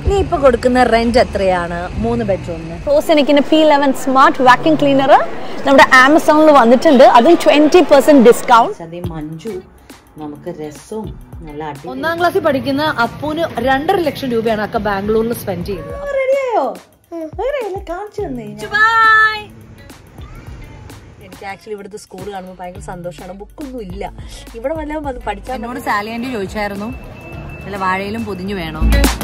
നീ ഇപ്പൊ കൊടുക്കുന്ന റെന്റ് എത്രയാണ് മൂന്ന് ബെഡ്റൂമിന് റോസനിക്കിന്റെ P eleven smart vacuum cleaner നമ്മുടെ ആമസോണിൽ വന്നിട്ടുണ്ട് അതും ട്വന്റി പെർസെന്റ് ഡിസ്കൗണ്ട് അതേ മഞ്ജു നമുക്ക് രസവും നല്ല അടി ഒന്നാം ക്ലാസ്സിൽ പഠിക്കുന്ന അപ്പൂന് രണ്ടര ലക്ഷം രൂപയാണ് അക്ക ബാംഗ്ലൂരിൽ സ്പെൻഡ് ചെയ്തത് റെഡിയായോ കാണിച്ചു തന്നെ എനിക്ക് ആക്ച്വലി ഇവിടുത്തെ സ്കൂൾ കാണുമ്പോൾ ഭയങ്കര സന്തോഷമാണ് ബുക്കൊന്നും ഇല്ല ഇവിടെ വല്ലതും വന്ന് പഠിച്ചാൽ എന്നോട് സാലി ആന്റി ചോദിച്ചായിരുന്നു വല്ല വാഴയിലും പൊതിഞ്ഞു വേണോ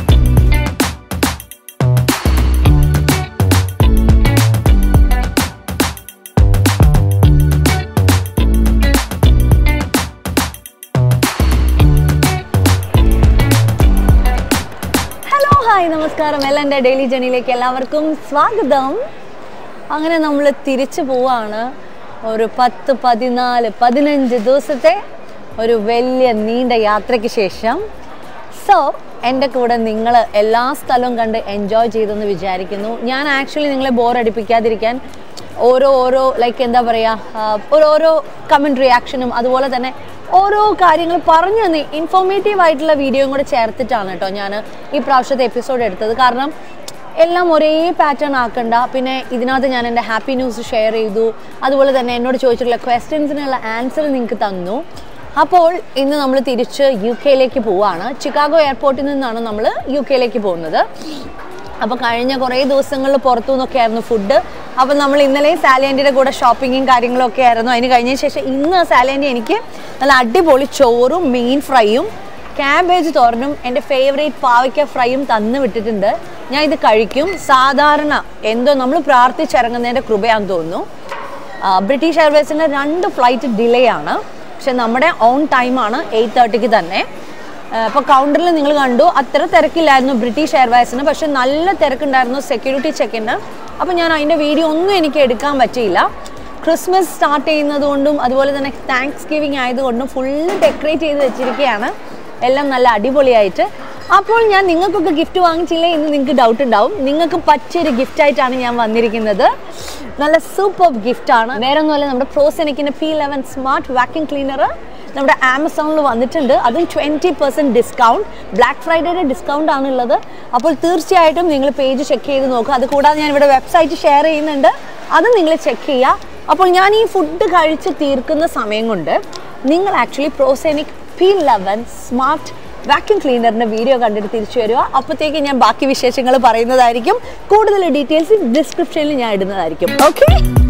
ഹലോ ഹായ് നമസ്കാരം എല്ലാം ഡെയിലി ജേണിയിലേക്ക് എല്ലാവർക്കും സ്വാഗതം അങ്ങനെ നമ്മൾ തിരിച്ചു പോവാണ് ഒരു പത്ത് പതിനാല് പതിനഞ്ച് ദിവസത്തെ ഒരു വലിയ നീണ്ട യാത്രയ്ക്ക് ശേഷം സോ എൻ്റെ കൂടെ നിങ്ങൾ എല്ലാ സ്ഥലവും കണ്ട് എൻജോയ് ചെയ്തെന്ന് വിചാരിക്കുന്നു ഞാൻ ആക്ച്വലി നിങ്ങളെ ബോർ അടിപ്പിക്കാതിരിക്കാൻ ഓരോ ഓരോ ലൈക്ക് എന്താ പറയുക ഓരോരോ കമൻറ്റ് റിയാക്ഷനും അതുപോലെ തന്നെ ഓരോ കാര്യങ്ങൾ പറഞ്ഞു തന്നെ ഇൻഫോർമേറ്റീവ് ആയിട്ടുള്ള വീഡിയോയും കൂടെ ചേർത്തിട്ടാണ് കേട്ടോ ഞാൻ ഈ പ്രാവശ്യത്തെ എപ്പിസോഡ് എടുത്തത് കാരണം എല്ലാം ഒരേ പാറ്റേൺ ആക്കണ്ട പിന്നെ ഇതിനകത്ത് ഞാൻ എൻ്റെ ഹാപ്പി ന്യൂസ് ഷെയർ ചെയ്തു അതുപോലെ തന്നെ എന്നോട് ചോദിച്ചിട്ടുള്ള ക്വസ്റ്റ്യൻസിനുള്ള ആൻസർ നിങ്ങൾക്ക് തന്നു അപ്പോൾ ഇന്ന് നമ്മൾ തിരിച്ച് യു കെയിലേക്ക് പോവാണ് ചിക്കാഗോ എയർപോർട്ടിൽ നിന്നാണ് നമ്മൾ യു കെയിലേക്ക് പോകുന്നത് അപ്പോൾ കഴിഞ്ഞ കുറേ ദിവസങ്ങളിൽ പുറത്തു നിന്നൊക്കെ ആയിരുന്നു ഫുഡ് അപ്പോൾ നമ്മൾ ഇന്നലെ സാലിയാൻറ്റിയുടെ കൂടെ ഷോപ്പിങ്ങും കാര്യങ്ങളൊക്കെ ആയിരുന്നു അതിന് കഴിഞ്ഞ ശേഷം ഇന്ന് സാലിയാൻറ്റി എനിക്ക് നല്ല അടിപൊളി ചോറും മീൻ ഫ്രൈയും ക്യാബേജ് തോരനും എൻ്റെ ഫേവറേറ്റ് പാവയ്ക്ക ഫ്രൈയും തന്നു വിട്ടിട്ടുണ്ട് ഞാൻ ഇത് കഴിക്കും സാധാരണ എന്തോ നമ്മൾ പ്രാർത്ഥിച്ചിറങ്ങുന്നതിൻ്റെ കൃപയാന്ന് തോന്നുന്നു ആ, ബ്രിട്ടീഷ് എയർവേസിൻ്റെ രണ്ട് ഫ്ലൈറ്റ് ഡിലേ ആണ് പക്ഷെ നമ്മുടെ ഓൺ ടൈമാണ് എയ്റ്റ് തേർട്ടിക്ക് തന്നെ അപ്പോൾ കൗണ്ടറിൽ നിങ്ങൾ കണ്ടു അത്ര തിരക്കില്ലായിരുന്നു ബ്രിട്ടീഷ് എയർവേസിന് പക്ഷെ നല്ല തിരക്കുണ്ടായിരുന്നു സെക്യൂരിറ്റി ചെക്കിന് അപ്പോൾ ഞാൻ അതിൻ്റെ വീഡിയോ ഒന്നും എനിക്ക് എടുക്കാൻ പറ്റിയില്ല ക്രിസ്മസ് സ്റ്റാർട്ട് ചെയ്യുന്നത് കൊണ്ടും അതുപോലെ തന്നെ താങ്ക്സ് ഗിവിങ് ആയതുകൊണ്ടും ഫുള്ള് ഡെക്കറേറ്റ് ചെയ്ത് വെച്ചിരിക്കുകയാണ് എല്ലാം നല്ല അടിപൊളിയായിട്ട് അപ്പോൾ ഞാൻ നിങ്ങൾക്കൊക്കെ ഗിഫ്റ്റ് വാങ്ങിച്ചില്ലേ എന്ന് നിങ്ങൾക്ക് ഡൗട്ട് ഉണ്ടാവും നിങ്ങൾക്ക് പറ്റിയൊരു ഗിഫ്റ്റ് ആയിട്ടാണ് ഞാൻ വന്നിരിക്കുന്നത് നല്ല സൂപ്പർ ഗിഫ്റ്റ് ആണ് വേറെ ഒന്നുമല്ല നമ്മുടെ പ്രോസെനിക്കിന്റെ P eleven smart vacuum cleaner നമ്മുടെ ആമസോണിൽ വന്നിട്ടുണ്ട് അതും ട്വൻറ്റി പെർസെൻറ്റ് ഡിസ്കൗണ്ട് ബ്ലാക്ക് ഫ്രൈഡേയുടെ ഡിസ്കൗണ്ട് ആണ് ഉള്ളത് അപ്പോൾ തീർച്ചയായിട്ടും നിങ്ങൾ പേജ് ചെക്ക് ചെയ്ത് നോക്കുക അത് കൂടാതെ ഞാൻ ഇവിടെ വെബ്സൈറ്റ് ഷെയർ ചെയ്യുന്നുണ്ട് അത് നിങ്ങൾ ചെക്ക് ചെയ്യുക അപ്പോൾ ഞാൻ ഈ ഫുഡ് കഴിച്ച് തീർക്കുന്ന സമയം കൊണ്ട് നിങ്ങൾ actually Prosenic P eleven smart vacuum ക്ലീനറിന്റെ വീഡിയോ കണ്ടിട്ട് തിരിച്ചു വരിക അപ്പോഴത്തേക്ക് ഞാൻ ബാക്കി വിശേഷങ്ങൾ പറയുന്നതായിരിക്കും കൂടുതൽ ഡീറ്റെയിൽസ് ഡിസ്ക്രിപ്ഷനിൽ ഞാൻ ഇടുന്നതായിരിക്കും ഓക്കെ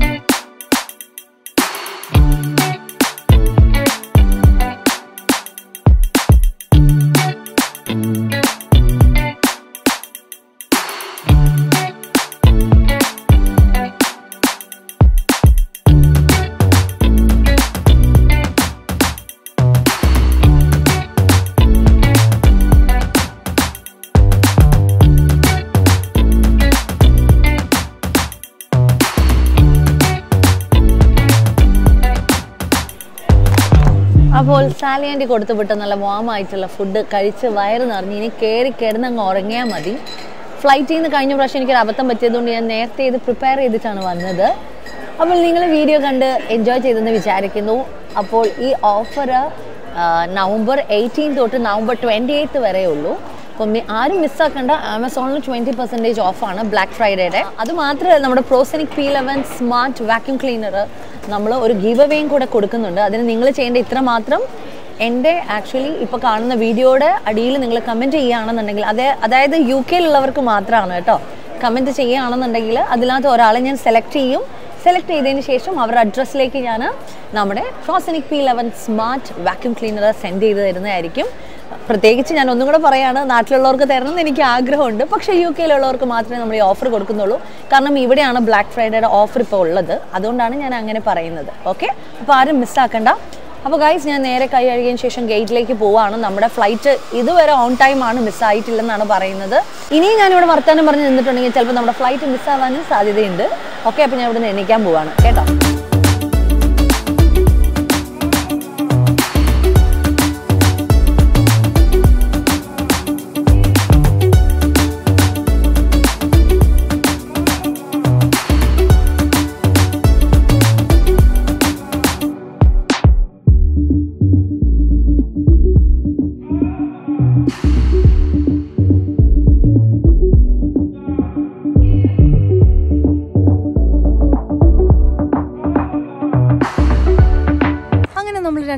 അപ്പോൾ സാലി ആൻറ്റി കൊടുത്തു വിട്ട നല്ല വാമായിട്ടുള്ള ഫുഡ് കഴിച്ച് വയറ് നിറഞ്ഞ് ഇനി കയറി കിടന്ന് അങ്ങ് ഉറങ്ങിയാൽ മതി ഫ്ലൈറ്റിൽ നിന്ന് കഴിഞ്ഞ പ്രാവശ്യം എനിക്കൊരു അബദ്ധം പറ്റിയതുകൊണ്ട് ഞാൻ നേരത്തെ ഇത് പ്രിപ്പയർ ചെയ്തിട്ടാണ് വന്നത് അപ്പോൾ നിങ്ങൾ വീഡിയോ കണ്ട് എൻജോയ് ചെയ്തെന്ന് വിചാരിക്കുന്നു അപ്പോൾ ഈ ഓഫർ നവംബർ എയ്റ്റീൻ തൊട്ട് നവംബർ ട്വൻറ്റി എയ്ത്ത് വരെ ഉള്ളൂ അപ്പം മി- ആരും മിസ്സാക്കണ്ട ആമസോണിൽ ട്വൻറ്റി പെർസെൻറ്റേജ് ഓഫാണ് ബ്ലാക്ക് ഫ്രൈഡേയുടെ അത് മാത്രമല്ല നമ്മുടെ Prosenic P eleven smart vacuum cleaner നമ്മൾ ഒരു ഗീവ് അവേയും കൂടെ കൊടുക്കുന്നുണ്ട് അതിന് നിങ്ങൾ ചെയ്യേണ്ട ഇത്ര മാത്രം എൻ്റെ ആക്ച്വലി ഇപ്പോൾ കാണുന്ന വീഡിയോയുടെ അടിയിൽ നിങ്ങൾ കമൻറ്റ് ചെയ്യുകയാണെന്നുണ്ടെങ്കിൽ അതേ അതായത് യു കെയിലുള്ളവർക്ക് മാത്രമാണ് കേട്ടോ കമൻറ്റ് ചെയ്യുകയാണെന്നുണ്ടെങ്കിൽ അതിനകത്ത് ഒരാളെ ഞാൻ സെലക്ട് ചെയ്യും സെലക്ട് ചെയ്തതിന് ശേഷം അവരുടെ അഡ്രസ്സിലേക്ക് ഞാൻ നമ്മുടെ Prosenic P eleven smart vacuum cleaner send ചെയ്ത് തരുന്നതായിരിക്കും പ്രത്യേകിച്ച് ഞാൻ ഒന്നും കൂടെ പറയാണ് നാട്ടിലുള്ളവർക്ക് തരണം എന്ന് എനിക്ക് ആഗ്രഹമുണ്ട് പക്ഷേ യു കെയിലുള്ളവർക്ക് മാത്രമേ നമ്മൾ ഈ ഓഫർ കൊടുക്കുന്നുള്ളൂ കാരണം ഇവിടെയാണ് ബ്ലാക്ക് ഫ്രൈഡേയുടെ ഓഫർ ഇപ്പോൾ ഉള്ളത് അതുകൊണ്ടാണ് ഞാൻ അങ്ങനെ പറയുന്നത് ഓക്കെ അപ്പോൾ ആരും മിസ്സാക്കണ്ട അപ്പോൾ ഗൈസ് ഞാൻ നേരെ കൈ കഴുകിയതിന് ശേഷം ഗേറ്റിലേക്ക് പോവാണ് നമ്മുടെ ഫ്ലൈറ്റ് ഇതുവരെ ഓൺ ടൈം ആണ് മിസ്സായിട്ടില്ലെന്നാണ് പറയുന്നത് ഇനിയും ഞാനിവിടെ വർത്താനം പറഞ്ഞ് നിന്നിട്ടുണ്ടെങ്കിൽ ചിലപ്പോൾ നമ്മുടെ ഫ്ലൈറ്റ് മിസ്സാവാനും സാധ്യതയുണ്ട് ഓക്കെ അപ്പോൾ ഞാൻ ഇവിടെ നിന്ന് എണീക്കാൻ പോവാണ് കേട്ടോ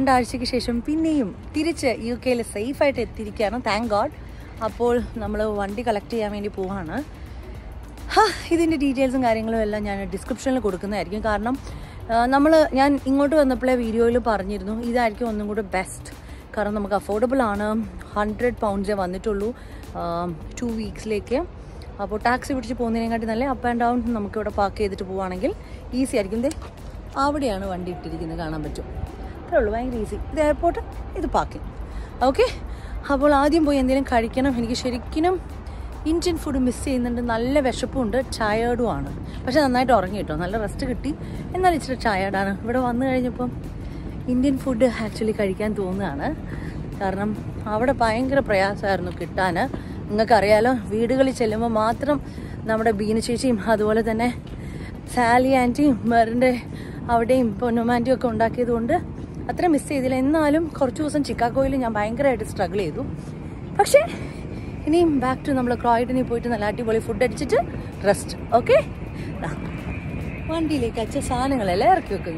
രണ്ടാഴ്ചയ്ക്ക് ശേഷം പിന്നെയും തിരിച്ച് യു കെയിൽ സേഫായിട്ട് എത്തിയിരിക്കുകയാണ് താങ്ക് ഗോഡ് അപ്പോൾ നമ്മൾ വണ്ടി കളക്ട് ചെയ്യാൻ വേണ്ടി പോവാണ് ഹാ ഇതിൻ്റെ ഡീറ്റെയിൽസും കാര്യങ്ങളും എല്ലാം ഞാൻ ഡിസ്ക്രിപ്ഷനിൽ കൊടുക്കുന്നതായിരിക്കും കാരണം നമ്മൾ ഞാൻ ഇങ്ങോട്ട് വന്നപ്പോഴേ വീഡിയോയിൽ പറഞ്ഞിരുന്നു ഇതായിരിക്കും ഒന്നും കൂടെ ബെസ്റ്റ് കാരണം നമുക്ക് അഫോർഡബിൾ ആണ് ഹൺഡ്രഡ് പൗണ്ട്സേ വന്നിട്ടുള്ളൂ ടു വീക്സിലേക്ക് അപ്പോൾ ടാക്സി പിടിച്ച് പോകുന്നതിനെക്കാട്ടി നല്ല അപ്പ് ആൻഡ് ഡൗൺ നമുക്ക് ഇവിടെ പാർക്ക് ചെയ്തിട്ട് പോവുകയാണെങ്കിൽ ഈസി ആയിരിക്കും ദേ അവിടെയാണ് വണ്ടി ഇട്ടിരിക്കുന്നത് കാണാൻ പറ്റും അത്രേ ഉള്ളൂ ഭയങ്കര ഈസി ഇത് എയർപോർട്ട് ഇത് പാർക്കിംഗ് ഓക്കെ അപ്പോൾ ആദ്യം പോയി എന്തെങ്കിലും കഴിക്കണം എനിക്ക് ശരിക്കും ഇന്ത്യൻ ഫുഡ് മിസ് ചെയ്യുന്നുണ്ട് നല്ല വിശപ്പുണ്ട് ടയേർഡും ആണ് പക്ഷെ നന്നായിട്ട് ഉറങ്ങി കേട്ടോ നല്ല റെസ്റ്റ് കിട്ടി എന്നാലും ഇച്ചിരി ടയേർഡാണ് ഇവിടെ വന്നു കഴിഞ്ഞപ്പം ഇന്ത്യൻ ഫുഡ് ആക്ച്വലി കഴിക്കാൻ തോന്നുകയാണ് കാരണം അവിടെ ഭയങ്കര പ്രയാസമായിരുന്നു കിട്ടാൻ നിങ്ങൾക്കറിയാലോ വീടുകളിൽ ചെല്ലുമ്പോൾ മാത്രം നമ്മുടെ ബീന ചേച്ചിയും അതുപോലെ തന്നെ സാലി ആൻറ്റിയും മെറിൻ്റെ അവിടെയും പൊന്നുമാൻറ്റിയും ഒക്കെ ഉണ്ടാക്കിയത് കൊണ്ട് അത്ര മിസ് ചെയ്തില്ല എന്നാലും കുറച്ച് ദിവസം ചിക്കാഗോയിൽ ഞാൻ ഭയങ്കരമായിട്ട് സ്ട്രഗിൾ ചെയ്തു പക്ഷേ ഇനിയും ബാക്ക് ടു നമ്മൾ ക്രോയിഡിനിൽ പോയിട്ട് നല്ല അടിപൊളി ഫുഡ് അടിച്ചിട്ട് റെസ്റ്റ് ഓക്കെ വണ്ടിയിലേക്ക് അച്ഛ സാധനങ്ങളെല്ലാം ഇറക്കി വെക്കുന്നു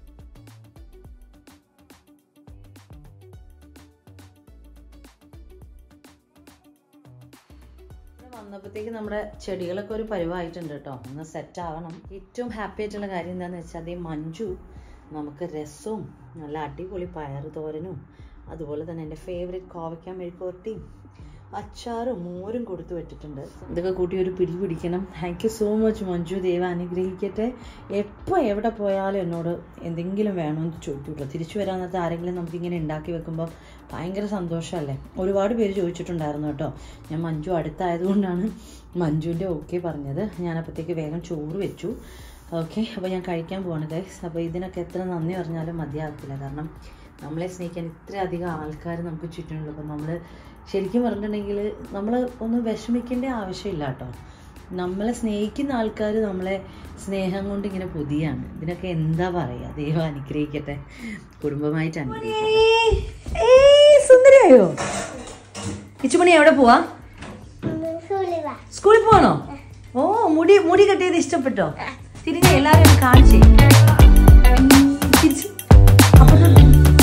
ഇവിടെ വന്നപ്പോഴത്തേക്ക് നമ്മുടെ ചെടികളൊക്കെ ഒരു പരിവായിട്ടുണ്ട് കേട്ടോ ഒന്ന് സെറ്റ് ആവണം ഏറ്റവും ഹാപ്പി ആയിട്ടുള്ള കാര്യം എന്താണെന്ന് വെച്ചാൽ അതേ മഞ്ജു നമുക്ക് രസവും നല്ല അടിപൊളി പയറ് തോരനും അതുപോലെ തന്നെ എൻ്റെ ഫേവറേറ്റ് കോവയ്ക്ക മെഴുക്കുവരട്ടിയും അച്ചാറും മോരും കൊടുത്തു വിട്ടിട്ടുണ്ട് ഇതൊക്കെ കൂട്ടി ഒരു പിടി പിടിക്കണം thank you so much Manju ദൈവ അനുഗ്രഹിക്കട്ടെ എപ്പോൾ എവിടെ പോയാലും എന്നോട് എന്തെങ്കിലും വേണമെന്ന് ചോദിച്ചു കേട്ടോ തിരിച്ചു വരാൻ നേരത്തെ ആരെങ്കിലും നമുക്കിങ്ങനെ ഉണ്ടാക്കി വെക്കുമ്പോൾ ഭയങ്കര സന്തോഷമല്ലേ ഒരുപാട് പേര് ചോദിച്ചിട്ടുണ്ടായിരുന്നു കേട്ടോ ഞാൻ മഞ്ജു അടുത്തായതുകൊണ്ടാണ് മഞ്ജുവിൻ്റെ ഓക്കെ പറഞ്ഞത് ഞാനപ്പോഴത്തേക്ക് വേഗം ചോറ് വെച്ചു ഓക്കെ അപ്പോൾ ഞാൻ കഴിക്കാൻ പോവാണ് ഗൈസ് അപ്പോൾ ഇതിനൊക്കെ എത്ര നന്ദി പറഞ്ഞാലും മതിയാകത്തില്ല കാരണം നമ്മളെ സ്നേഹിക്കാൻ ഇത്രയധികം ആൾക്കാർ നമുക്ക് ചുറ്റുമുള്ളൂ അപ്പോൾ നമ്മൾ ശരിക്കും പറഞ്ഞിട്ടുണ്ടെങ്കിൽ നമ്മൾ ഒന്ന് വിഷമിക്കേണ്ട ആവശ്യമില്ല കേട്ടോ നമ്മളെ സ്നേഹിക്കുന്ന ആൾക്കാർ നമ്മളെ സ്നേഹം കൊണ്ട് ഇങ്ങനെ പൊതിയാണ് ഇതിനൊക്കെ എന്താ പറയുക ദൈവം അനുഗ്രഹിക്കട്ടെ കുടുംബമായിട്ട് അനുഗ്രഹിക്കട്ടെ സുന്ദരിയായോ ഇച്ചുമണി എവിടെ പോവാ സ്കൂളിൽ പോവാണോ ഓ മുടി മുടി കെട്ടിയത് ഇഷ്ടപ്പെട്ടോ തിരിഞ്ഞ് എല്ലാരും ഒന്ന് കാണിച്ചേ തിരിച്ച്. അപ്പുറത്തോട്ട്.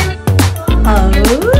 ഔ.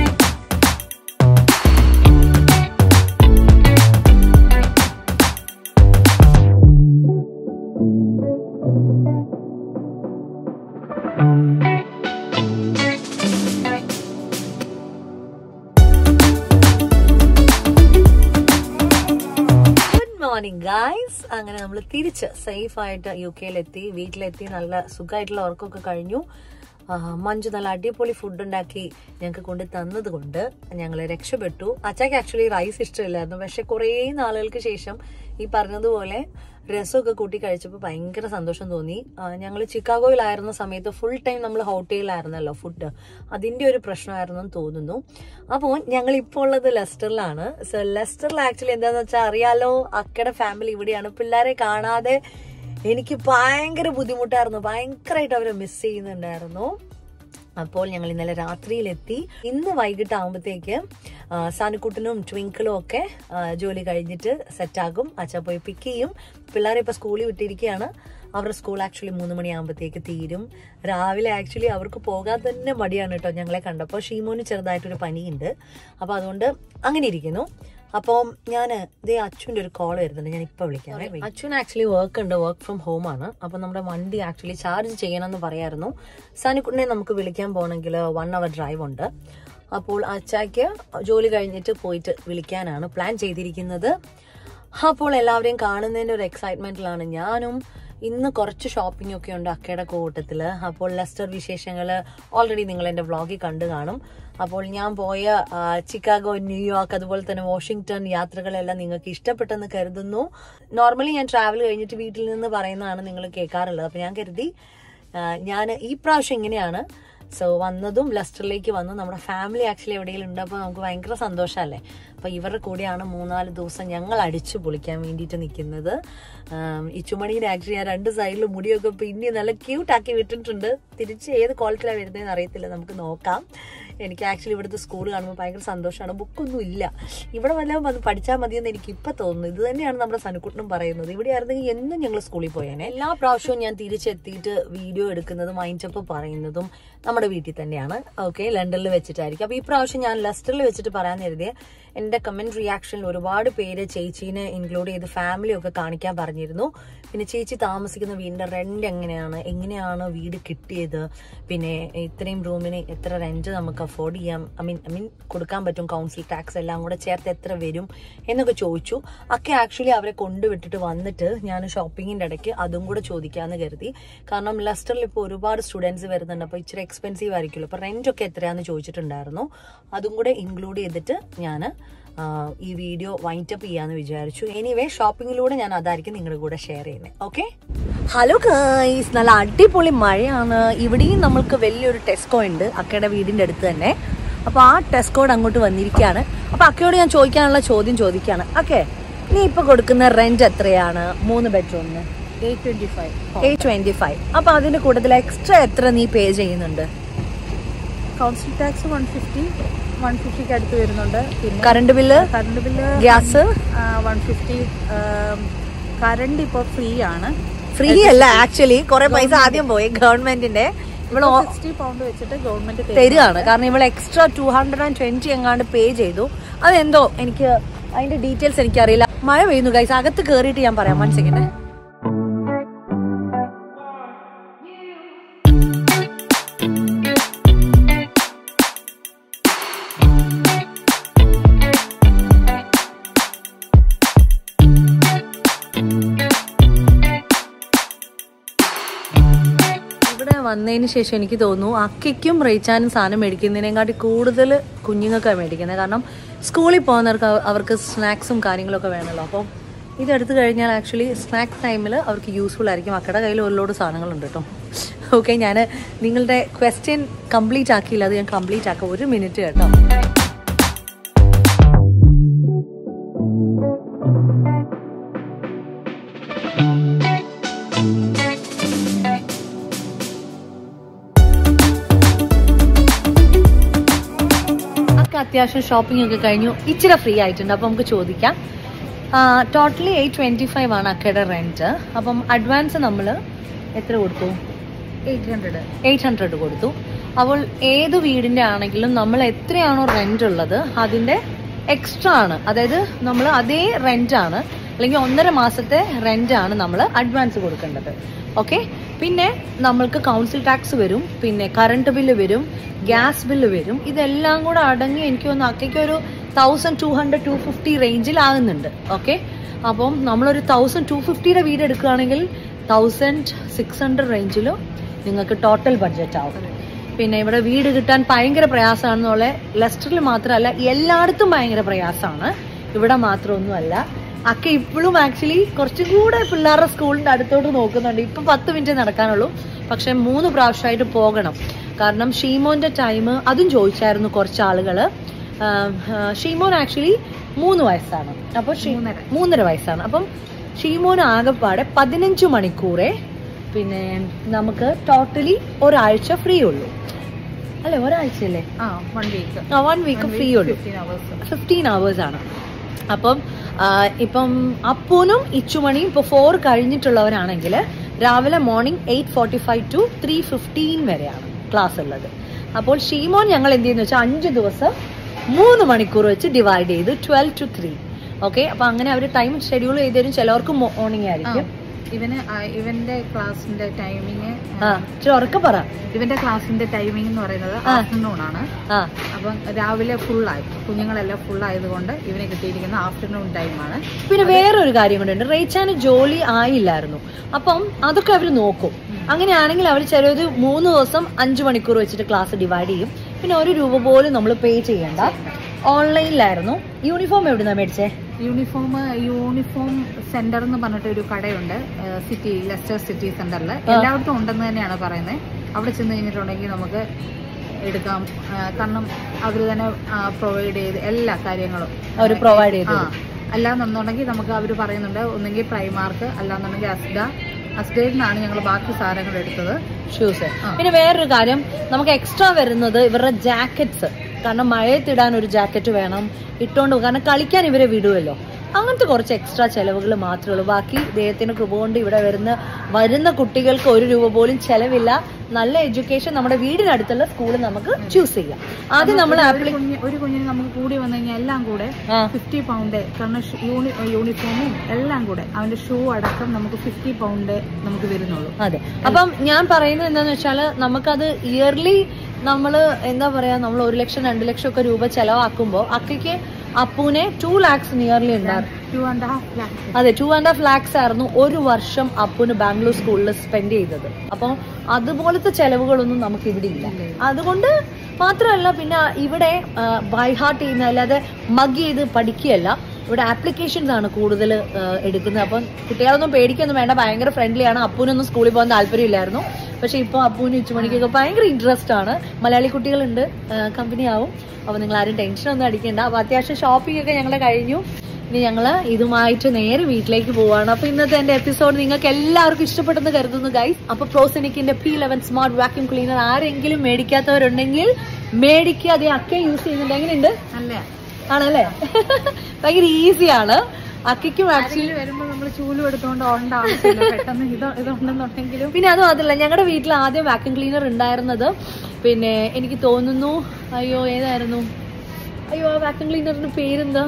ഗുഡ് മോർണിംഗ് ഗായ്സ് അങ്ങനെ നമ്മൾ തിരിച്ച് സേഫ് ആയിട്ട് യു കെയിലെത്തി വീട്ടിലെത്തി നല്ല സുഖമായിട്ടുള്ള ഉറക്കമൊക്കെ കഴിഞ്ഞു ആ, മഞ്ജു നല്ല അടിപൊളി ഫുഡ് ഉണ്ടാക്കി ഞങ്ങൾക്ക് കൊണ്ട് തന്നത് കൊണ്ട് ഞങ്ങൾ രക്ഷപ്പെട്ടു അച്ചാക്ക് ആക്ച്വലി റൈസ് ഇഷ്ടമില്ലായിരുന്നു പക്ഷെ കുറേ നാളുകൾക്ക് ശേഷം ഈ പറഞ്ഞതുപോലെ രസമൊക്കെ കൂട്ടി കഴിച്ചപ്പോൾ ഭയങ്കര സന്തോഷം തോന്നി ഞങ്ങൾ ചിക്കാഗോയിലായിരുന്ന സമയത്ത് ഫുൾ ടൈം നമ്മൾ ഹോട്ടലിലായിരുന്നല്ലോ ഫുഡ് അതിന്റെ ഒരു പ്രശ്നമായിരുന്നു എന്ന് തോന്നുന്നു അപ്പോൾ ഞങ്ങൾ ഇപ്പോൾ ഉള്ളത് ലെസ്റ്ററിലാണ് സോ ലെസ്റ്ററിൽ ആക്ച്വലി എന്താണെന്ന് വെച്ചാൽ അറിയാലോ അക്കയുടെ ഫാമിലി ഇവിടെയാണ് പിള്ളേരെ കാണാതെ എനിക്ക് ഭയങ്കര ബുദ്ധിമുട്ടായിരുന്നു ഭയങ്കരമായിട്ട് അവരെ മിസ് ചെയ്യുന്നുണ്ടായിരുന്നു അപ്പോൾ ഞങ്ങൾ ഇന്നലെ രാത്രിയിലെത്തി ഇന്ന് വൈകിട്ട് ആകുമ്പോഴത്തേക്ക് സാനുക്കുട്ടനും ട്വിങ്കിളും ഒക്കെ ആ, ജോലി കഴിഞ്ഞിട്ട് സെറ്റാകും അച്ഛ പോയി പിക്ക് ചെയ്യും പിള്ളേരെ ഇപ്പൊ സ്കൂളിൽ വിട്ടിരിക്കുകയാണ് അവരുടെ സ്കൂൾ ആക്ച്വലി മൂന്ന് മണിയാകുമ്പോഴത്തേക്ക് തീരും രാവിലെ ആക്ച്വലി അവർക്ക് പോകാൻ തന്നെ മടിയാണ് കേട്ടോ ഞങ്ങളെ കണ്ടപ്പോൾ ഷീമോന് ചെറുതായിട്ടൊരു പനിയുണ്ട് അപ്പോൾ അതുകൊണ്ട് അങ്ങനെ ഇരിക്കുന്നു അപ്പം ഞാൻ ഇതേ അച്ഛൻ്റെ ഒരു കോൾ വരുന്നുണ്ട് ഞാൻ ഇപ്പൊ വിളിക്കാം അച്ഛൻ ആക്ച്വലി വർക്ക് ഉണ്ട് വർക്ക് ഫ്രം ഹോം ആണ് അപ്പൊ നമ്മുടെ വണ്ടി ആക്ച്വലി ചാർജ് ചെയ്യണമെന്ന് പറയായിരുന്നു സാനിക്കുട്ടിനെ നമുക്ക് വിളിക്കാൻ പോകണമെങ്കിൽ വൺ അവർ ഡ്രൈവ് ഉണ്ട് അപ്പോൾ അച്ചാക്ക് ജോലി കഴിഞ്ഞിട്ട് പോയിട്ട് വിളിക്കാനാണ് പ്ലാൻ ചെയ്തിരിക്കുന്നത് അപ്പോൾ എല്ലാവരെയും കാണുന്നതിന്റെ ഒരു എക്സൈറ്റ്മെന്റിലാണ് ഞാനും ഇന്ന് കുറച്ച് ഷോപ്പിംഗ് ഒക്കെ ഉണ്ട് അക്കയുടെ കൂട്ടത്തിൽ അപ്പോൾ ലെസ്റ്റർ വിശേഷങ്ങൾ ഓൾറെഡി നിങ്ങൾ എൻ്റെ വ്ളോഗിൽ കണ്ടു കാണും അപ്പോൾ ഞാൻ പോയ ആ, ചിക്കാഗോ ന്യൂയോർക്ക് അതുപോലെ തന്നെ വാഷിങ്ടൺ യാത്രകളെല്ലാം നിങ്ങൾക്ക് ഇഷ്ടപ്പെട്ടെന്ന് കരുതുന്നു നോർമലി ഞാൻ ട്രാവൽ കഴിഞ്ഞിട്ട് വീട്ടിൽ നിന്ന് പറയുന്നതാണ് നിങ്ങൾ കേൾക്കാറുള്ളത് അപ്പോൾ ഞാൻ കരുതി ഞാൻ ഈ പ്രാവശ്യം ഇങ്ങനെയാണ് സോ വന്നതും ലെസ്റ്ററിലേക്ക് വന്നു നമ്മുടെ ഫാമിലി ആക്ച്വലി എവിടെയെങ്കിലും ഉണ്ട് അപ്പോൾ നമുക്ക് ഭയങ്കര സന്തോഷമല്ലേ അപ്പോൾ ഇവരുടെ കൂടെയാണ് മൂന്നാല് ദിവസം ഞങ്ങൾ അടിച്ചു പൊളിക്കാൻ വേണ്ടിയിട്ട് നിൽക്കുന്നത് ഈ ചുമണീനെ ആക്ച്വലി ഞാൻ രണ്ട് സൈഡിൽ മുടിയൊക്കെ പിന്നെ നല്ല ക്യൂട്ടാക്കി വിട്ടിട്ടുണ്ട് തിരിച്ച് ഏത് ക്വാളിറ്റിയിലാണ് വരുന്നതെന്ന് അറിയത്തില്ല നമുക്ക് നോക്കാം എനിക്ക് ആക്ച്വലി ഇവിടുത്തെ സ്കൂൾ കാണുമ്പോൾ ഭയങ്കര സന്തോഷമാണ് ബുക്കൊന്നും ഇല്ല ഇവിടെ വല്ലതും വന്ന് പഠിച്ചാൽ മതിയെന്ന് എനിക്ക് ഇപ്പം തോന്നുന്നു ഇത് തന്നെയാണ് നമ്മുടെ സനുക്കുട്ടനും പറയുന്നത് ഇവിടെ ആയിരുന്നെങ്കിൽ എന്നും ഞങ്ങൾ സ്കൂളിൽ പോയേനെ എല്ലാ പ്രാവശ്യവും ഞാൻ തിരിച്ചെത്തിയിട്ട് വീഡിയോ എടുക്കുന്നതും മൈൻഡപ്പ് പറയുന്നതും നമ്മുടെ വീട്ടിൽ തന്നെയാണ് ഓക്കെ ലണ്ടനിൽ വെച്ചിട്ടായിരിക്കും അപ്പോൾ ഈ പ്രാവശ്യം ഞാൻ ലെസ്റ്ററിൽ വെച്ചിട്ട് പറയാൻ കരുതിയ എൻ്റെ കമൻറ്റ് റിയാക്ഷനിൽ ഒരുപാട് പേര് ചേച്ചീനെ ഇൻക്ലൂഡ് ചെയ്ത് ഫാമിലി ഒക്കെ കാണിക്കാൻ പറഞ്ഞിരുന്നു പിന്നെ ചേച്ചി താമസിക്കുന്ന വീടിൻ്റെ റെന്റ് എങ്ങനെയാണ് എങ്ങനെയാണ് വീട് കിട്ടിയത് പിന്നെ ഇത്രയും റൂമിന് എത്ര റെന്റ് നമുക്ക് അഫോർഡ് ചെയ്യാം ഐ മീൻ ഐ മീൻ കൊടുക്കാൻ പറ്റും കൗൺസിൽ ടാക്സ് എല്ലാം കൂടെ ചേർത്ത് എത്ര വരും എന്നൊക്കെ ചോദിച്ചു ഒക്കെ ആക്ച്വലി അവരെ കൊണ്ടുവിട്ടിട്ട് വന്നിട്ട് ഞാൻ ഷോപ്പിങ്ങിൻ്റെ ഇടയ്ക്ക് അതും കൂടെ ചോദിക്കാമെന്ന് കരുതി കാരണം ലെസ്റ്ററിൽ ഇപ്പോൾ ഒരുപാട് സ്റ്റുഡൻസ് വരുന്നുണ്ട് അപ്പോൾ ഇച്ചിരി എക്സ്പെൻസീവ് ആയിരിക്കുമല്ലോ അപ്പോൾ റെന്റ് ഒക്കെ എത്രയാണെന്ന് ചോദിച്ചിട്ടുണ്ടായിരുന്നു അതും കൂടെ ഇൻക്ലൂഡ് ചെയ്തിട്ട് ഞാൻ ഈ വീഡിയോ വൈൻഡ് അപ്പ് ചെയ്യാന്ന് വിചാരിച്ചു എനിവേ ഷോപ്പിങ്ങിലൂടെ ഞാൻ അതായിരിക്കും നിങ്ങളുടെ കൂടെ ഷെയർ ചെയ്യുന്നത് ഓക്കെ ഹലോ ഗൈസ് നല്ല അടിപൊളി മഴയാണ് ഇവിടെയും നമ്മൾക്ക് വലിയൊരു ടെസ്കോ ഉണ്ട് അക്കയുടെ വീടിന്റെ അടുത്ത് തന്നെ അപ്പോൾ ആ ടെസ്കോഡ് അങ്ങോട്ട് വന്നിരിക്കുകയാണ് അപ്പോൾ അക്കയോട് ഞാൻ ചോദിക്കാനുള്ള ചോദ്യം ചോദിക്കുകയാണ് ഓക്കെ നീ ഇപ്പൊ കൊടുക്കുന്ന റെന്റ് എത്രയാണ് മൂന്ന് ബെഡ്റൂമിന് eight twenty five eight twenty five അപ്പൊ അതിന്റെ കൂട്ടത്തിൽ എക്സ്ട്രാ എത്ര നീ പേ ചെയ്യുന്നുണ്ട് council tax one fifty one ഫിഫ്റ്റിക്ക് അടുത്ത് വരുന്നുണ്ട് പിന്നെ current bill current bill gas one fifty current ഇപ്പോൾ ഫ്രീ ആണ് ഫ്രീ അല്ല ആക്ച്വലി കുറെ പൈസ ആദ്യം പോയി ഗവൺമെന്റിന്റെ ഇവിടെ സിക്സ്റ്റി പൗണ്ട് വെച്ചിട്ട് ഗവൺമെന്റ് തരുകയാണ് കാരണം ഇവൾ extra two hundred and twenty എങ്ങാണ്ട് പേ ചെയ്തു അതെന്തോ എനിക്ക് അതിന്റെ ഡീറ്റെയിൽസ് എനിക്കറിയില്ല മഴ പെയ്യുന്നു ഗൈസ് അകത്ത് കയറിയിട്ട് ഞാൻ പറയാം വൺ സെക്കൻഡ് ഇവിടെ വന്നതിന് ശേഷം എനിക്ക് തോന്നുന്നു അക്കയ്ക്കും റേച്ചാനും സാധനം മേടിക്കുന്നതിനെക്കാട്ടി കൂടുതൽ കുഞ്ഞുങ്ങൾക്കാണ് മേടിക്കുന്നത് കാരണം സ്കൂളിൽ പോകുന്നവർക്ക് അവ- അവർക്ക് സ്നാക്സും കാര്യങ്ങളൊക്കെ വേണമല്ലോ അപ്പം ഇതെടുത്തു കഴിഞ്ഞാൽ ആക്ച്വലി സ്നാക്സ് ടൈമിൽ അവർക്ക് യൂസ്ഫുൾ ആയിരിക്കും അക്കയുടെ കയ്യിൽ ഒരു ലോഡ് സാധനങ്ങളുണ്ട് കേട്ടോ ഓക്കെ ഞാൻ നിങ്ങളുടെ ക്വസ്റ്റ്യൻ കംപ്ലീറ്റ് ആക്കിയില്ല അത് ഞാൻ കംപ്ലീറ്റ് ആക്കാം ഒരു മിനിറ്റ് കേട്ടോ ഒക്കെ അത്യാവശ്യം ഷോപ്പിംഗ് ഒക്കെ കഴിഞ്ഞു ഇച്ചിരി ഫ്രീ ആയിട്ടുണ്ട് അപ്പം നമുക്ക് ചോദിക്കാം ടോട്ടലി എയ്റ്റ് ട്വന്റി ഫൈവ് ആണ് അക്കയുടെ റെന്റ് അപ്പം അഡ്വാൻസ് നമ്മൾ എത്ര കൊടുത്തു എയ്റ്റ് ഹൺഡ്രഡ് എയ്റ്റ് ഹൺഡ്രഡ് കൊടുത്തു അപ്പോൾ ഏത് വീടിന്റെ ആണെങ്കിലും നമ്മൾ എത്രയാണോ റെന്റ് ഉള്ളത് അതിന്റെ എക്സ്ട്രാ ആണ് അതായത് നമ്മൾ അതേ റെന്റ് ആണ് അല്ലെങ്കിൽ ഒന്നര മാസത്തെ റെന്റ് ആണ് നമ്മൾ അഡ്വാൻസ് കൊടുക്കേണ്ടത് ഓക്കെ പിന്നെ നമ്മൾക്ക് കൗൺസിൽ ടാക്സ് വരും പിന്നെ കറണ്ട് ബില്ല് വരും ഗ്യാസ് ബില്ല് വരും ഇതെല്ലാം കൂടെ അടങ്ങി എനിക്ക് തോന്നുന്നു അക്കയ്ക്ക് ഒരു thousand two hundred two fifty റേഞ്ചിലാകുന്നുണ്ട് ഓക്കെ അപ്പം നമ്മളൊരു തൗസൻഡ് ടു ഫിഫ്റ്റിയുടെ വീട് എടുക്കുകയാണെങ്കിൽ തൗസൻഡ് സിക്സ് ഹൺഡ്രഡ് റേഞ്ചിലും നിങ്ങൾക്ക് ടോട്ടൽ ബഡ്ജറ്റ് ആവും പിന്നെ ഇവിടെ വീട് കിട്ടാൻ ഭയങ്കര പ്രയാസമാണെന്നുള്ള ലെസ്റ്ററിൽ മാത്രമല്ല എല്ലായിടത്തും ഭയങ്കര പ്രയാസമാണ് ഇവിടെ മാത്രമൊന്നുമല്ല അക്ക ഇപ്പോഴും ആക്ച്വലി കുറച്ചും കൂടെ പിള്ളേരുടെ സ്കൂളിന്റെ അടുത്തോട്ട് നോക്കുന്നുണ്ട് ഇപ്പൊ പത്ത് മിനിറ്റ് നടക്കാനുള്ളൂ പക്ഷെ മൂന്ന് പ്രാവശ്യമായിട്ട് പോകണം കാരണം ഷീമോന്റെ ടൈം അതും ചോദിച്ചായിരുന്നു കുറച്ച് ആളുകള് ആഹ് ആഹ് ഷീമോൻ ആക്ച്വലി മൂന്ന് വയസ്സാണ് അപ്പോൾ മൂന്നര വയസ്സാണ് അപ്പം ഷീമോൻ ആകെപ്പാടെ പതിനഞ്ച് മണിക്കൂറേ പിന്നെ നമുക്ക് ടോട്ടലി ഒരാഴ്ച ഫ്രീ ഉള്ളൂ അല്ലെ ഒരാഴ്ചയല്ലേ ആ one week one week free ഉള്ളൂ ഫിഫ്റ്റീൻ അവേഴ്സ് ഫിഫ്റ്റീൻ അവേഴ്സ് ആണ് അപ്പം ആ, ഇപ്പം അപ്പൂനും ഇച്ചുമണിയും ഇപ്പോൾ ഫോർ കഴിഞ്ഞിട്ടുള്ളവരാണെങ്കിൽ രാവിലെ morning eight forty five to three fifteen വരെയാണ് ക്ലാസ് ഉള്ളത് അപ്പോൾ ഷീമോൻ ഞങ്ങൾ എന്ത് ചെയ്യുന്നു വെച്ചാൽ അഞ്ച് ദിവസം മൂന്ന് മണിക്കൂർ വെച്ച് ഡിവൈഡ് ചെയ്തു ട്വൽവ് ടു ത്രീ ഓക്കെ അപ്പൊ അങ്ങനെ അവർ ടൈം ഷെഡ്യൂൾ ചെയ്ത് തരും ചിലവർക്ക് മോർണിംഗ് ആയിരിക്കും ഇവന് ആ, ഇവന്റെ ക്ലാസിന്റെ ടൈമിങ് ആ ഇച്ചിരി ഉറക്കെ പറ ഇവന്റെ ക്ലാസിന്റെ ടൈമിംഗ് എന്ന് പറയുന്നത് ആഫ്റ്റർനൂൺ ആണ് ആ അപ്പം രാവിലെ full ആയി കുഞ്ഞുങ്ങളെല്ലാം full ആയതുകൊണ്ട് ഇവന് കിട്ടിയിരിക്കുന്ന ആഫ്റ്റർനൂൺ ടൈമാണ് പിന്നെ വേറൊരു കാര്യം കൂടെ ഉണ്ട് റേച്ചാന് ജോലി ആയില്ലായിരുന്നു അപ്പം അതൊക്കെ അവർ നോക്കും അങ്ങനെയാണെങ്കിൽ അവർ ചിലത് മൂന്ന് ദിവസം അഞ്ചു മണിക്കൂർ വെച്ചിട്ട് ക്ലാസ് ഡിവൈഡ് ചെയ്യും പിന്നെ ഒരു രൂപ പോലും നമ്മൾ പേ ചെയ്യണ്ട ഓൺലൈനിലായിരുന്നു യൂണിഫോം എവിടുന്നാ മേടിച്ചേ യൂണിഫോം യൂണിഫോം സെന്റർ എന്ന് പറഞ്ഞിട്ട് ഒരു കടയുണ്ട് സിറ്റി ലെസ്റ്റർ സിറ്റി സെന്ററിൽ എല്ലായിടത്തും ഉണ്ടെന്ന് തന്നെയാണ് പറയുന്നത് അവിടെ ചെന്ന് കഴിഞ്ഞിട്ടുണ്ടെങ്കിൽ നമുക്ക് എടുക്കാം ആ, കാരണം അവർ തന്നെ പ്രൊവൈഡ് ചെയ്ത് എല്ലാ കാര്യങ്ങളും അവർ പ്രൊവൈഡ് ചെയ്തു ആ അല്ലാന്നുണ്ടെങ്കിൽ നമുക്ക് അവർ പറയുന്നുണ്ട് ഒന്നെങ്കിൽ പ്രൈമാർക്ക് അല്ലാന്നുണ്ടെങ്കിൽ അസ്ഡ അസ്ഡേയിൽ നിന്നാണ് ഞങ്ങൾ ബാക്കി സാധനങ്ങൾ എടുത്തത് ഷൂസ് പിന്നെ വേറൊരു കാര്യം നമുക്ക് എക്സ്ട്രാ വരുന്നത് ഇവരുടെ ജാക്കറ്റ്സ് കാരണം മഴയത്തിടാൻ ഒരു ജാക്കറ്റ് വേണം ഇട്ടോണ്ട് പോകും. കാരണം കളിക്കാൻ ഇവരെ വിടുമല്ലോ അങ്ങനത്തെ കുറച്ച് എക്സ്ട്രാ ചെലവുകൾ മാത്രമേ ഉള്ളൂ ബാക്കി ദൈവത്തിന്റെ കൃപ കൊണ്ട് ഇവിടെ വരുന്ന വരുന്ന കുട്ടികൾക്ക് ഒരു രൂപ പോലും ചെലവില്ല നല്ല എഡ്യൂക്കേഷൻ നമ്മുടെ വീടിനടുത്തുള്ള സ്കൂൾ നമുക്ക് ചൂസ് ചെയ്യാം ആദ്യം നമ്മൾ ഒരു കുഞ്ഞ് ഒരു കുഞ്ഞിന് നമുക്ക് കൂടി വന്നു കഴിഞ്ഞാൽ എല്ലാം കൂടെ ആ. ഫിഫ്റ്റി പൗണ്ട് കാരണം ഷൂ- യൂണി യൂണിഫോമും എല്ലാം കൂടെ അവന്റെ ഷൂ അടക്കം നമുക്ക് ഫിഫ്റ്റി പൗണ്ട് നമുക്ക് വരുന്നുള്ളൂ അതെ അപ്പം ഞാൻ പറയുന്നത് എന്താന്ന് വെച്ചാല് നമുക്കത് ഇയർലി നമ്മള് എന്താ പറയാ നമ്മൾ ഒരു ലക്ഷം രണ്ട് ലക്ഷം ഒക്കെ രൂപ ചെലവാക്കുമ്പോ അക്കയ്ക്ക് അപ്പൂനെ ടു ലാക്സ് നിയർലി ഉണ്ടായിരുന്നു ടു ആൻഡ് ഹാഫ് ലാക്സ് അതെ ടു ആൻഡ് ഹാഫ് ലാക്സ് ആയിരുന്നു ഒരു വർഷം അപ്പുന് ബാംഗ്ലൂർ സ്കൂളിൽ സ്പെൻഡ് ചെയ്തത് അപ്പോൾ അതുപോലത്തെ ചെലവുകളൊന്നും നമുക്ക് ഇവിടെ ഇല്ല അതുകൊണ്ട് മാത്രമല്ല പിന്നെ ഇവിടെ ബൈ ഹാർട്ട് ചെയ്യുന്ന അല്ലാതെ മഗ് ചെയ്ത് പഠിക്കുകയല്ല ഇവിടെ ആപ്ലിക്കേഷൻസ് ആണ് കൂടുതൽ എടുക്കുന്നത് അപ്പം കുട്ടികളൊന്നും പേടിക്കൊന്നും വേണ്ട ഭയങ്കര ഫ്രണ്ട്ലി ആണ് അപ്പൂനൊന്നും സ്കൂളിൽ പോകാൻ താല്പര്യമില്ലായിരുന്നു പക്ഷെ ഇപ്പോൾ അപ്പൂന് ഉച്ചമണിക്കൊക്കെ ഭയങ്കര ഇൻട്രസ്റ്റ് ആണ് മലയാളി കുട്ടികളുണ്ട് കമ്പനി ആവും അപ്പോൾ നിങ്ങൾ ആരും ടെൻഷൻ ഒന്നും അടിക്കണ്ട അപ്പോൾ അത്യാവശ്യം ഷോപ്പിംഗ് ഒക്കെ ഞങ്ങൾ കഴിഞ്ഞു ഇനി ഞങ്ങള് ഇതുമായിട്ട് നേരെ വീട്ടിലേക്ക് പോവാണ് അപ്പൊ ഇന്നത്തെ എന്റെ എപ്പിസോഡ് നിങ്ങൾക്ക് എല്ലാവർക്കും ഇഷ്ടപ്പെട്ടെന്ന് കരുതുന്നു ഗൈസ് അപ്പൊ പ്രോസെനിക്കിന്റെ P eleven smart vacuum cleaner ആരെങ്കിലും മേടിക്കാത്തവരുണ്ടെങ്കിൽ മേടിക്കുക അതേ അക്ക യൂസ് ചെയ്യുന്നുണ്ട് എങ്ങനെയുണ്ട് അല്ല ആണല്ലേ ഭയങ്കര ഈസിയാണ് അക്കയ്ക്കും ആക്ച്വലി ആരെങ്കിലും വരുമ്പോൾ നമ്മൾ ചൂലും എടുത്തുകൊണ്ട് ഓടേണ്ട ആവശ്യമില്ല പെട്ടെന്ന് ഇത് ഇതുണ്ടെന്നുണ്ടെങ്കിലും പിന്നെ അതും അതല്ല ഞങ്ങളുടെ വീട്ടിൽ ആദ്യം വാക്യൂം ക്ലീനർ ഉണ്ടായിരുന്നത് പിന്നെ എനിക്ക് തോന്നുന്നു അയ്യോ ഏതായിരുന്നു അയ്യോ ആ വാക്യൂം ക്ലീനറിന്റെ പേരെന്താ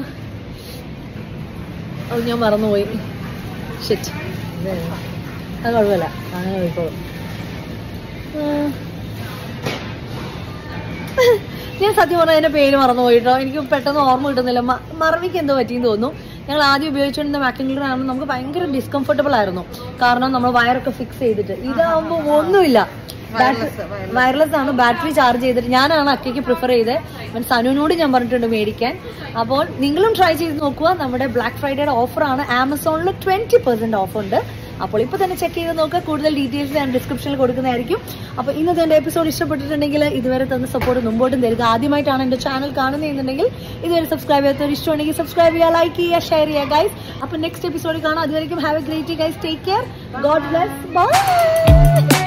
അത് ഞാൻ മറന്നുപോയി ഷിറ്റ് അത് കുഴപ്പമില്ല അങ്ങനെ പോയിക്കോളും ആ. ഞാൻ സത്യം പറഞ്ഞാൽ അതിന്റെ പേര് മറന്നു പോയിട്ടോ എനിക്ക് പെട്ടെന്ന് ഓർമ്മ കിട്ടുന്നില്ല മ- മറവിക്ക് എന്തോ പറ്റിയെന്ന് തോന്നുന്നു ഞങ്ങൾ ആദ്യം ഉപയോഗിച്ചുകൊണ്ടിരുന്ന വാക്യൂം ക്ലീനർ ആണെങ്കിൽ നമുക്ക് ഭയങ്കര ഡിസ്കംഫർട്ടബിൾ ആയിരുന്നു കാരണം നമ്മൾ വയറൊക്കെ ഫിക്സ് ചെയ്തിട്ട് ഇതാവുമ്പോൾ ഒന്നുമില്ല വയർലെസ് ആണ് ബാറ്ററി ചാർജ് ചെയ്തിട്ട് ഞാനാണ് അക്കയ്ക്ക് പ്രിഫർ ചെയ്ത് ഇവൻ സനുവിനോട് ഞാൻ പറഞ്ഞിട്ടുണ്ട് മേടിക്കാൻ അപ്പോൾ നിങ്ങളും ട്രൈ ചെയ്ത് നോക്കുക നമ്മുടെ ബ്ലാക്ക് ഫ്രൈഡേയുടെ ഓഫറാണ് ആമസോണിൽ ട്വന്റി പെർസെന്റ് ഓഫ് ഉണ്ട് അപ്പോൾ ഇപ്പൊ തന്നെ ചെക്ക് ചെയ്ത് നോക്കുക കൂടുതൽ ഡീറ്റെയിൽസ് ഞാൻ ഡിസ്ക്രിപ്ഷനിൽ കൊടുക്കുന്നതായിരിക്കും അപ്പോൾ ഇന്നത്തെ എന്റെ എപ്പിസോഡ് ഇഷ്ടപ്പെട്ടിട്ടുണ്ടെങ്കിൽ ഇതുവരെ തന്ന സപ്പോർട്ട് മുമ്പോട്ടും തരിക ആദ്യമായിട്ടാണ് എന്റെ ചാനൽ കാണുന്നതെന്നുണ്ടെങ്കിൽ ഇതുവരെ സബ്സ്ക്രൈബ് ചെയ്യാത്തവർ ഇഷ്ടമുണ്ടെങ്കിൽ സബ്സ്ക്രൈബ് ചെയ്യുക ലൈക്ക് ചെയ്യുക ഷെയർ ചെയ്യുക ഗൈസ് അപ്പോൾ നെക്സ്റ്റ് എപ്പിസോഡിൽ കാണാം അതുവരെയും have a great guys take care God bless by